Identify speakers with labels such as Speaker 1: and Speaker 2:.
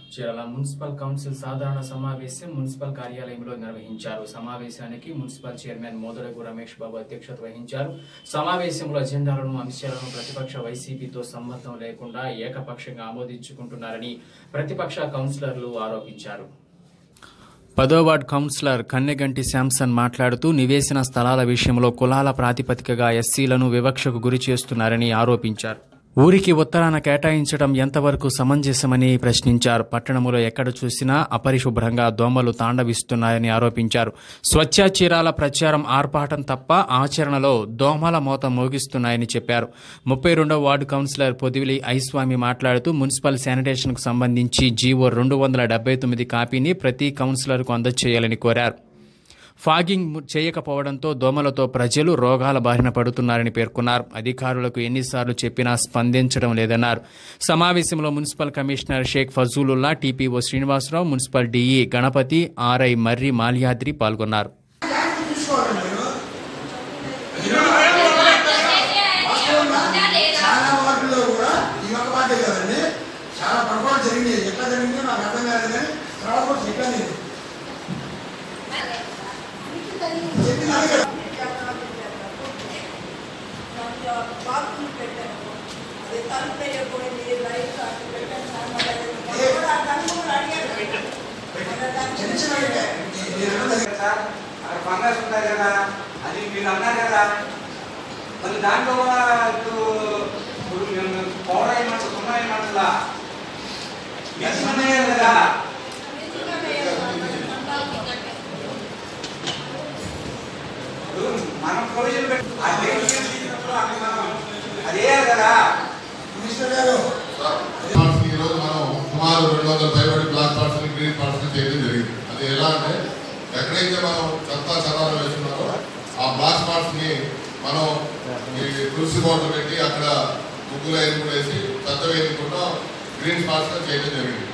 Speaker 1: Chirala municipal council సాధారణ సమావేశం municipal కార్యాలయంలో నిర్వహించారు సమావేశానికి మున్సిపల్ చైర్మన్ మోదరగు రమేష్ బాబు అధ్యక్షత వహించారు సమావేశంలో అజెండాలను అంశాలను ప్రతిపక్ష వైసీపీతో సంబంధం లేకుండా ఏకపక్షంగా ఆమోదించుకుంటున్నారని ప్రతిపక్ష కౌన్సిలర్లు ఆరోపించారు పదో వార్డ్ కౌన్సిలర్ కన్నెగంటి శాంసన్ మాట్లాడుతూ నివేశన స్థలాల విషయంలో కులాల ప్రాతిపదికగా ఎస్సీలను వివక్షకు గురి చేస్తున్నారని ఆరోపించారు ఊరికి ఉత్తరాన కేటాయించడం ఎంతవరకు సమంజసమని ప్రశ్నించారు పట్టణంలో ఎక్కడ చూసినా అపరిశుభ్రంగా దోమలు తాండవిస్తున్నాయని ఆరోపించారు స్వచ్ఛ చీరాల ప్రచారం ఆర్పాటం తప్ప ఆచరణలో దోమల మోత మోగిస్తున్నాయని చెప్పారు ముప్పై రెండవ వార్డు కౌన్సిలర్ పొదివిలి ఐస్వామి మాట్లాడుతూ మున్సిపల్ శానిటేషన్కు సంబంధించి జీవో రెండు వందల డెబ్బై తొమ్మిది కాపీని ప్రతి కౌన్సిలర్కు అందజేయాలని కోరారు ఫాగింగ్ ము- చేయకపోవడంతో దోమలతో ప్రజలు రోగాల బారిన పడుతున్నారని పేర్కొన్నారు అధికారులకు ఎన్నిసార్లు చెప్పినా స్పందించడం లేదన్నారు సమావేశంలో municipal commissioner Sheikh Fazulullah TPO Srinivasarao municipal DE Ganapathi RI Marri Malyadri పాల్గొన్నారు
Speaker 2: చాలా వార్డుల్లో కూడా ఈ ఒక్క వార్డే కదండి చాలా పొరపాటు జరిగింది ఎట్లా జరిగిందో నాకు అర్థం కాలేదు కానీ తర్వాత కూడా చెప్పాను నేను చెప్పింది అదే కదా.
Speaker 3: బాత్రూమ్ పెట్టాను అది తలుపు వేయకపోయింది లైట్ అటు పెట్టాను సార్ మరి అది కూడా ఆ తలుపు కూడా అడిగాను మరి దాన్ని
Speaker 2: చిన్న చిన్న అయితే మీరు అన్నది
Speaker 4: సార్ అక్కడ ఫంగస్ ఉంటాయి కదా అది మీరు అన్నారు కదా మరి దాంట్లో కూడా ఇప్పుడు ఇప్పుడు మేము పౌడర్ అయినట్టు సున్నా అయినట్టులా మిషన్ ఉన్నాయి కదా ఇప్పుడు మనం ప్రొవిజన్ పెట్టి ఆ డేట్ తీసినప్పుడు అక్కడ మనం అది వేయాలి కదా
Speaker 2: మినిస్టర్ గారు
Speaker 5: పార్ట్స్ ఈ రోజు మనం సుమారు రెండు వందల పైబడి బ్లాక్ పార్ట్స్ ని గ్రీన్ పార్ట్స్ ని చేయడం జరిగింది అది ఎలా అంటే ఎక్కడైతే మనం చెత్త చెదారం వేస్తున్నారో ఆ బ్లాక్ పార్ట్స్ ని మనం ఈ తులసి బోర్డు పెట్టి అక్కడ ముగ్గులు వేసి చెత్త వేయకుండా గ్రీన్ పార్ట్స్ గా చేయడం జరిగింది